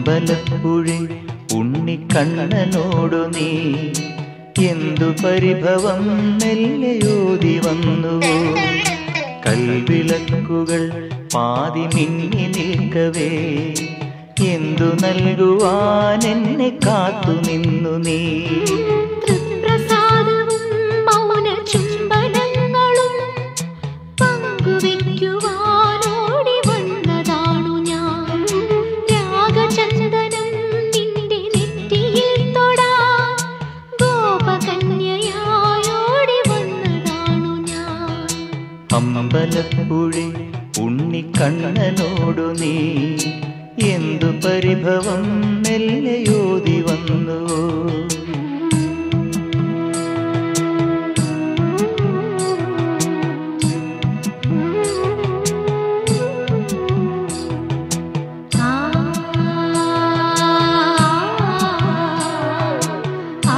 അമ്പലപ്പുഴി ഉണ്ണിക്കണ്ണനോടു നീ എന്തു പരിഭവം മെല്ലയോതി വന്നുവോ കൽവിളക്കുകൾ പാതി മിന്നി നിൽക്കവേ എന്തു നൽകുവാൻ എന്നെ കാത്തു നിന്നു നീ തൃപ്രസാദവും മൗന ചുംബനങ്ങളും പങ്കുവെക്കുവാനോടി വന്നതാണു ഞാൻ രാഗചന്ദനം നിന്റെ നെറ്റിയിൽ തൊടാൻ ഗോപകന്യയായോടി വന്നതാണു ഞാൻ അമ്പലപ്പുഴി ഉണ്ണിക്കണ്ണനോടു നീ എന്തു പരിഭവം മെല്ലയോതി വന്നുവോ ആ ആ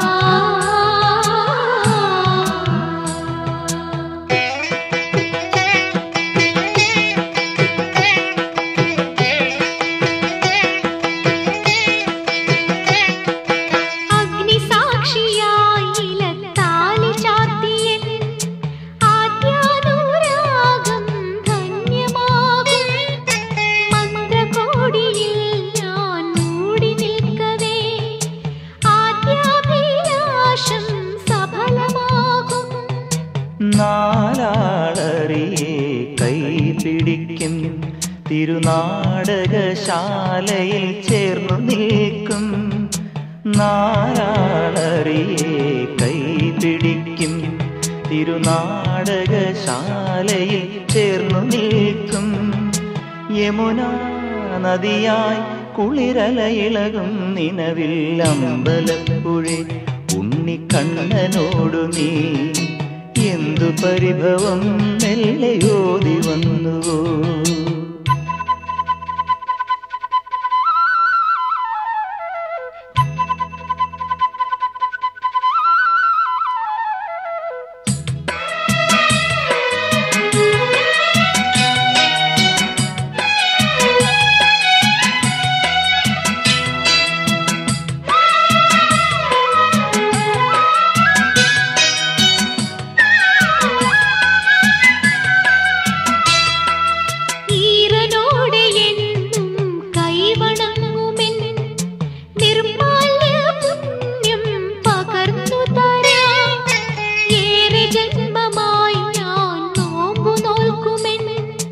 അഗ്നിസാക്ഷിയായി ഇലത്താലി ചാർത്തിയൻ ആദ്യാനുരാഗം ധന്യമാകും മന്ത്രകോടിയിൽ ഞാൻ മൂടി നിൽക്കവേ ആദ്യാഭിലാഷം സഫലമാകും നാലാളറിയെ കൈപിടിക്കും തിരുനാടകശാലയിൽ ചേർന്നു നിൽക്കും നാലാളറിയെ കൈപിടിക്കും തിരുനാടകശാലയിൽ ചേർന്നു നിൽക്കും യമുന നദിയായി കുളിരലയിളകും നിലവിൽ അമ്പലപ്പുഴി ഉണ്ണിക്കണ്ണനോടു നീ എന്തു പരിഭവം മെല്ലയോതി വന്നുവോ ഈറനോടെ എന്നും കൈവണങ്ങുമെൻ നിർമാല്യ പുണ്യം പകർന്നു തരാം ഏറെ ജന്മമായി ഞാൻ നോമ്പു നോൽക്കുമെൻ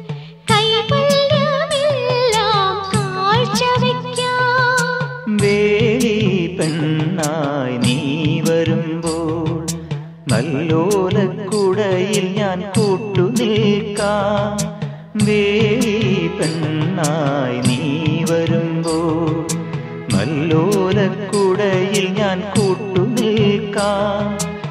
കൈവല്യമെല്ലാം കാഴ്ചവെക്കാം വേലി പെണ്ണായി നീ വരുമ്പോൾ നല്ലോലക്കുടയിൽ ഞാൻ കൂട്ടു നിൽക്കാം വേലി പെണ്ണായി നീ വരുമ്പോൾ നല്ലോലക്കുടയിൽ ഞാൻ കൂട്ടു നിൽക്കാം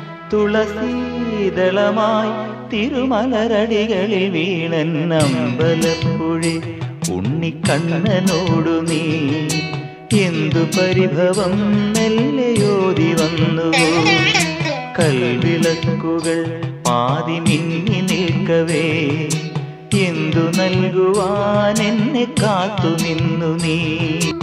തുളസീതളമായി തിരുമലരടികളിൽ വീണൻ അമ്പലപ്പുഴി ഉണ്ണിക്കണ്ണനോടു നീ എന്തു പരിഭവം മെല്ലയോതി വന്നുവോ കൽവിളക്കുകൾ പാതി മിന്നി നിൽക്കവേ എന്തു നൽകുവാൻ എന്നെ കാത്തു നിന്നു നീ